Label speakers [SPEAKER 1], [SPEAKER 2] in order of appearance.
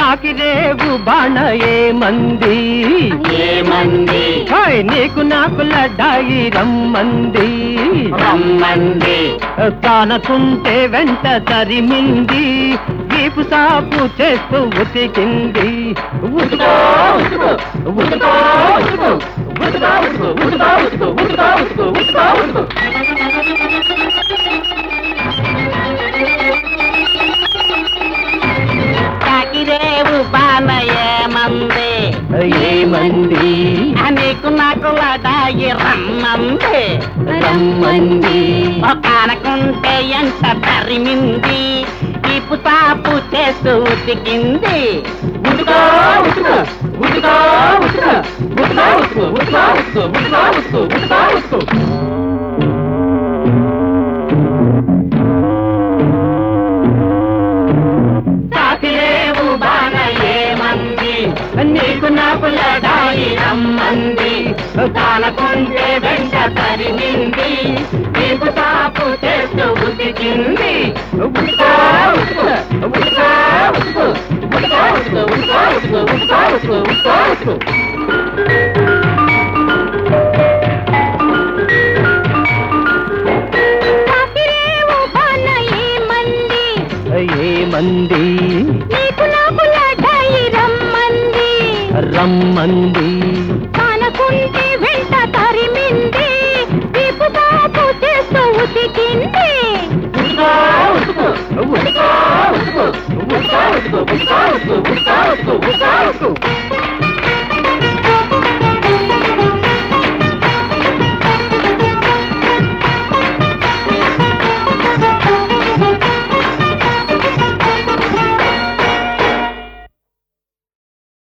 [SPEAKER 1] తాకిరేవు బాణ ఏమంది
[SPEAKER 2] ఏమంది
[SPEAKER 1] హాయ్ నీకు నాకు లడ్డాయి రమ్మంది
[SPEAKER 2] రమ్మంది
[SPEAKER 1] కానకుంటే వెంట తరిమింది వీపు సాపు చేస్తూ ఉతికింది ఉతుకో, ఉతుకో, ఉతుకో, ఉతుకో, ఉతుకో, ఉతుకో, ఉతుకో, ఉతుకో, ఉతుకో, ఉతుకో, ఉతుకో, ఉతుకో.
[SPEAKER 2] తాకిరేవు బాల ఏమంది
[SPEAKER 1] ఏమంది
[SPEAKER 2] నీకు నాకు లడాయి రమ్మంది
[SPEAKER 1] రమ్మంది
[SPEAKER 2] కానకుంటే ఎంత తరిమింది ఇపు తాపు చేస్తూ ఉతికింది
[SPEAKER 1] ఉతుకో, ఉతుకో, ఉతుకో, ఉతుకో, ఉతుకో, ఉతుకో, ఉతుకో, ఉతుకో, ఉతుకో, ఉతుకో, ఉతుకో, ఉతుకో.
[SPEAKER 2] తాకిరేవు బాల ఏమంది
[SPEAKER 1] నీకు నాకు లడాయి
[SPEAKER 2] రమ్మంది కానకుంటే వెంట తరిమింది నీకు తాపు చేస్తూ ఉతికింది
[SPEAKER 1] ఉతుకో, ఉతుకో, ఉతుకో, ఉతుకో, ఉతుకో, ఉతుకో, ఉతుకో, ఉతుకో, ఉతుకో, ఉతుకో, ఉతుకో, ఉతుకో.
[SPEAKER 2] తాకిరేవు బాల ఏమంది
[SPEAKER 1] ఏమంది
[SPEAKER 2] నీకు నాకు లడాయి రమ్మంది
[SPEAKER 1] రమ్మంది
[SPEAKER 2] కానకుంటే వెంట తరిమింది వీపు తాపు చేస్తూ ఉతికింది
[SPEAKER 1] ఉతుకో, ఉతుకో, ఉతుకో, ఉతుకో, ఉతుకో, ఉతుకో, ఉతుకో, ఉతుకో, ఉతుకో, ఉతుకో, ఉతుకో, ఉతుకో,